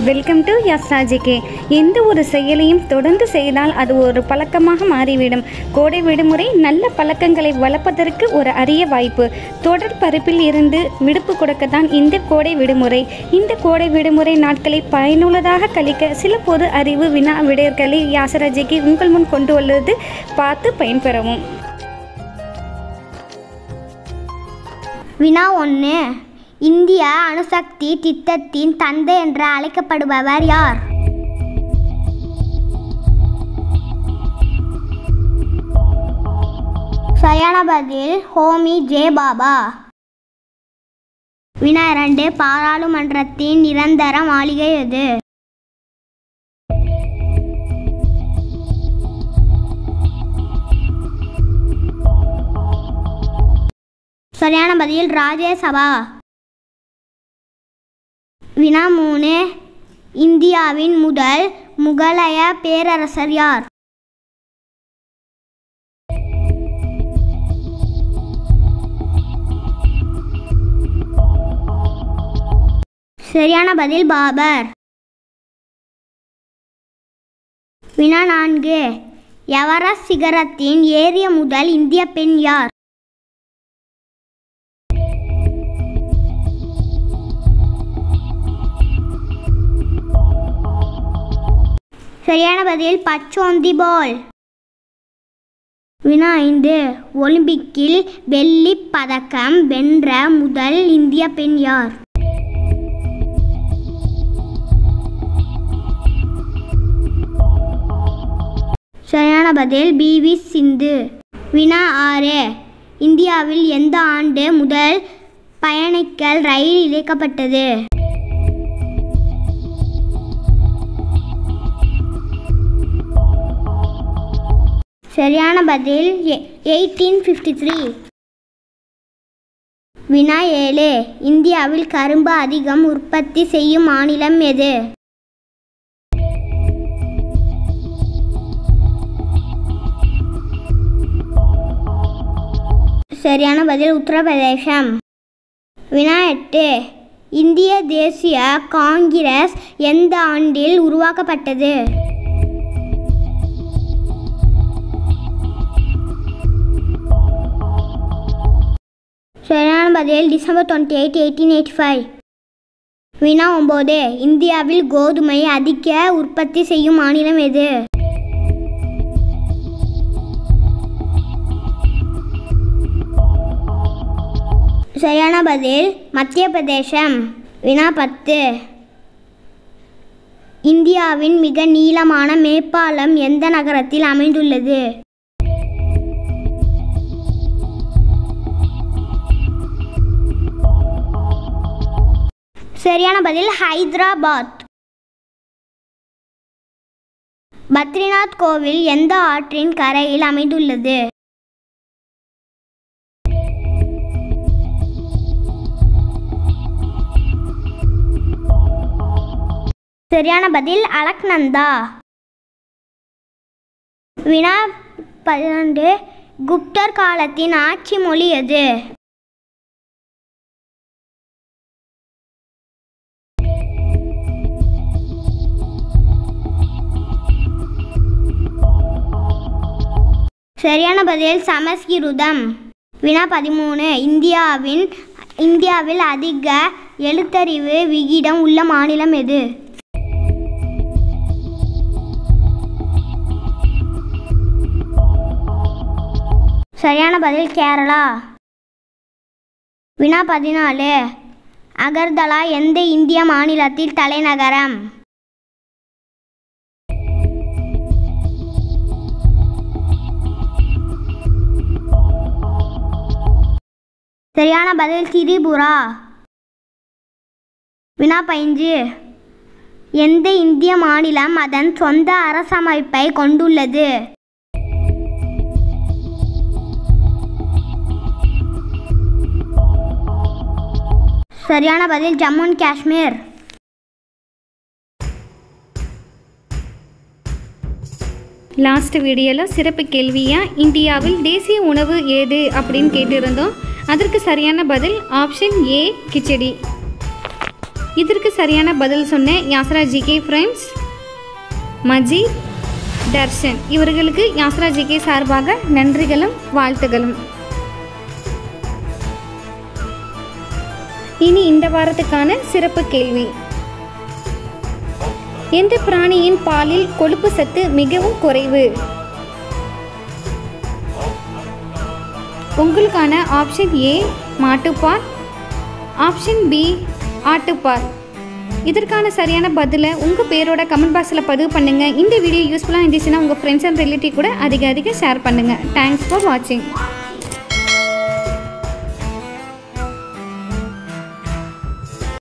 welcome to எஸ்ஆர்ஜிகே எந்த ஒரு செயலையும் தொடர்ந்து செய்தால் அது ஒரு பழக்கமாக மாறிவிடும் கோடை விடுமுறை நல்ல பழக்கங்களை வளர்ப்பதற்கு ஒரு அரிய வாய்ப்பு தொடர் பருப்பில் இருந்து விடுப்பு கொடுக்கத்தான் இந்த கோடை விடுமுறை இந்த கோடை விடுமுறை நாட்களை பயனுள்ளதாக கழிக்க சில பொது அறிவு வினா விடையர்களை யாசராஜிக்கு உங்கள் முன் கொண்டு உள்ளது பார்த்து பயன்பெறவும் வினா ஒன்று இந்திய அணுசக்தி திட்டத்தின் தந்தை என்று அழைக்கப்படுபவர் யார் சரியான பதில் ஹோமி ஜே பாபா வினா இரண்டு பாராளுமன்றத்தின் நிரந்தர மாளிகை எது சரியான பதில் ராஜ்யசபா வினா மூணு இந்தியாவின் முதல் முகலாய பேரரசர் யார் சரியான பதில் பாபர் வினா நான்கு எவரெஸ்ட் சிகரத்தின் ஏறிய முதல் இந்திய பெண் யார் சரியான பதில் பச்சோந்தி பால் வினா ஐந்து ஒலிம்பிக்கில் வெள்ளிப் பதக்கம் வென்ற முதல் இந்திய பெண் யார் சரியான பதில் பிவி சிந்து வினா ஆறு இந்தியாவில் எந்த ஆண்டு முதல் பயணிகள் ரயில் இயக்கப்பட்டது சரியான பதில் எயிட்டீன் ஃபிஃப்டி த்ரீ வினா ஏழு இந்தியாவில் கரும்பு அதிகம் உற்பத்தி செய்யும் மாநிலம் எது சரியான பதில் உத்தரப்பிரதேசம் வினா எட்டு இந்திய தேசிய காங்கிரஸ் எந்த ஆண்டில் உருவாக்கப்பட்டது சரியான பதில் December twenty eight eighteen eighty five வினா ஒம்பது இந்தியாவில் கோதுமை அதிக உற்பத்தி செய்யும் மாநிலம் எது சரியான பதில் மத்திய பிரதேசம் வினா பத்து இந்தியாவின் மிக நீளமான மேம்பாலம் எந்த நகரத்தில் அமைந்துள்ளது சரியான பதில் ஹைதராபாத் பத்ரிநாத் கோவில் எந்த ஆற்றின் கரையில் அமைந்துள்ளது சரியான பதில் அலக்நந்தா வினா பன்னெண்டு குப்தர் காலத்தின் ஆட்சி மொழி எது சரியான பதில் சமஸ்கிருதம் வினா பதிமூணு இந்தியாவின் இந்தியாவில் அதிக எழுத்தறிவு விகிதம் உள்ள மாநிலம் எது சரியான பதில் கேரளா வினா பதினாலு அகர்தலா எந்த இந்திய மாநிலத்தில் தலைநகரம் சரியான பதில் திரிபுரா வினா பைஞ்சு எந்த இந்திய மாநிலம் அதன் சொந்த அரசமைப்பை கொண்டுள்ளது சரியான பதில் ஜம்மு அண்ட் காஷ்மீர் லாஸ்ட் வீடியோவில் சிறப்பு கேள்வியாக இந்தியாவில் தேசிய உணவு ஏது அப்படின்னு கேட்டிருந்தோம் அதற்கு சரியான பதில் ஆப்ஷன் ஏ கிச்சடி இதற்கு சரியான பதில் சொன்ன யாசரா ஜிகே ஃப்ரெண்ட்ஸ் மஜீத் தர்ஷன் இவர்களுக்கு யாசரா ஜிகே சார்பாக நன்றிகளும் வாழ்த்துகளும் இனி இந்த வாரத்துக்கான சிறப்பு கேள்வி எந்த பிராணியின் பாலில் கொழுப்பு சத்து மிகவும் குறைவு உங்களுக்கான ஆப்ஷன் ஏ மாட்டுப்பால் ஆப்ஷன் பி ஆட்டுப்பால் இதற்கான சரியான பதிலை உங்கள் பேரோட கமெண்ட் பாக்ஸில் பதிவு பண்ணுங்கள் இந்த வீடியோ யூஸ்ஃபுல்லாக இருந்துச்சுன்னா உங்கள் ஃப்ரெண்ட்ஸ் அண்ட் ரிலேட்டிவ் கூட அதிக அதிக ஷேர் பண்ணுங்கள் தேங்க்ஸ் ஃபார் வாட்சிங்